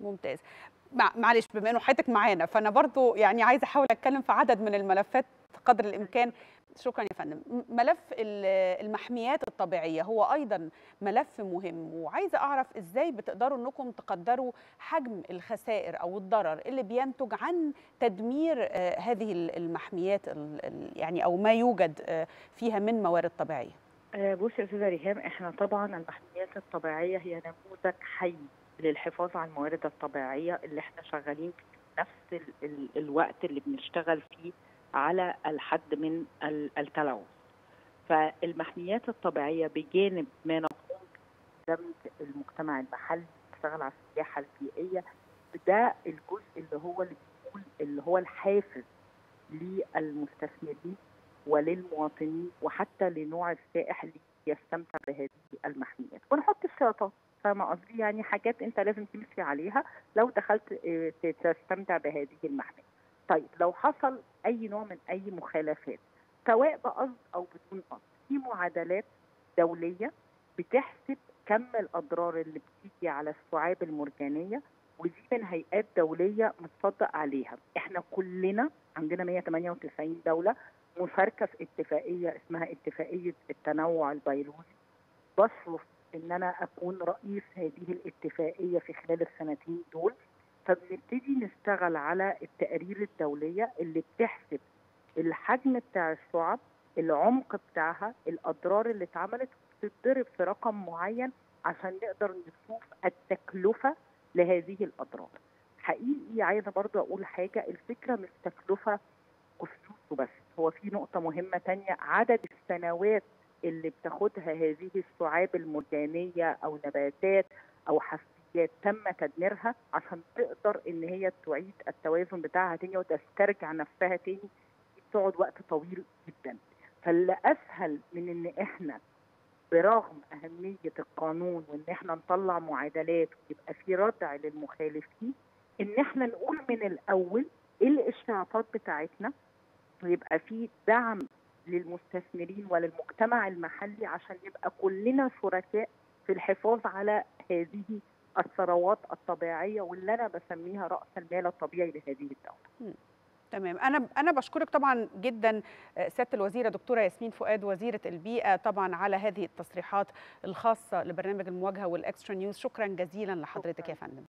ممتاز مع- معلش بما انه حضرتك معانا فانا برضو يعني عايزه احاول اتكلم في عدد من الملفات قدر الامكان شكرا يا فندم م- ملف ال- المحميات الطبيعيه هو ايضا ملف مهم وعايزه اعرف ازاي بتقدروا انكم تقدروا حجم الخسائر او الضرر اللي بينتج عن تدمير آه، هذه ال- المحميات ال- ال- يعني او ما يوجد آه، فيها من موارد طبيعيه آه، بصي يا استاذه ريهام احنا طبعا المحميات الطبيعيه هي نموذج حي للحفاظ على الموارد الطبيعيه اللي احنا شغالين في نفس ال ال الوقت اللي بنشتغل فيه على الحد من ال- التلوث. فالمحميات الطبيعيه بجانب ما نقوم بدمج المجتمع المحلي نشتغل على السياحه البيئيه ده الجزء اللي هو اللي بيقول اللي هو الحافز للمستثمرين وللمواطنين وحتى لنوع السائح اللي يستمتع بهذه المحميات ونحط الشرطات فاهمة قصدي يعني حاجات انت لازم تمشي عليها لو دخلت اه، تستمتع بهذه المحمية طيب لو حصل اي نوع من اي مخالفات سواء بقصد او بدون قصد في معادلات دولية بتحسب كم الاضرار اللي بتيجي على الشعاب المرجانية ودي من هيئات دولية متصدق عليها احنا كلنا عندنا 198 دولة مشاركة في اتفاقية اسمها اتفاقية التنوع البيولوجي بشرف ان انا اكون رئيس هذه الاتفاقية في خلال السنتين دول فبنبتدي نشتغل على التقارير الدولية اللي بتحسب الحجم بتاع الشعب العمق بتاعها الاضرار اللي اتعملت بتتضرب في رقم معين عشان نقدر نشوف التكلفة لهذه الاضرار حقيقي عايزة برضو اقول حاجة الفكرة مش تكلفة وفلوسه بس هو في نقطة مهمة تانية عدد السنوات اللي بتاخدها هذه الشعاب المرجانية أو نباتات أو حفريات تم تدميرها عشان تقدر إن هي تعيد التوازن بتاعها تاني وتسترجع نفسها تاني دي بتقعد وقت طويل جدا فاللي أسهل من إن إحنا برغم أهمية القانون وإن إحنا نطلع معادلات ويبقى في ردع للمخالفين إن إحنا نقول من الأول إيه الإشراطات بتاعتنا ويبقى في دعم للمستثمرين وللمجتمع المحلي عشان يبقى كلنا شركاء في الحفاظ على هذه الثروات الطبيعيه واللي انا بسميها راس المال الطبيعي لهذه الدوله. تمام انا انا بشكرك طبعا جدا آه، سياده الوزيره دكتوره ياسمين فؤاد وزيره البيئه طبعا على هذه التصريحات الخاصه لبرنامج المواجهه والاكسترا نيوز شكرا جزيلا لحضرتك شكراً. يا فندم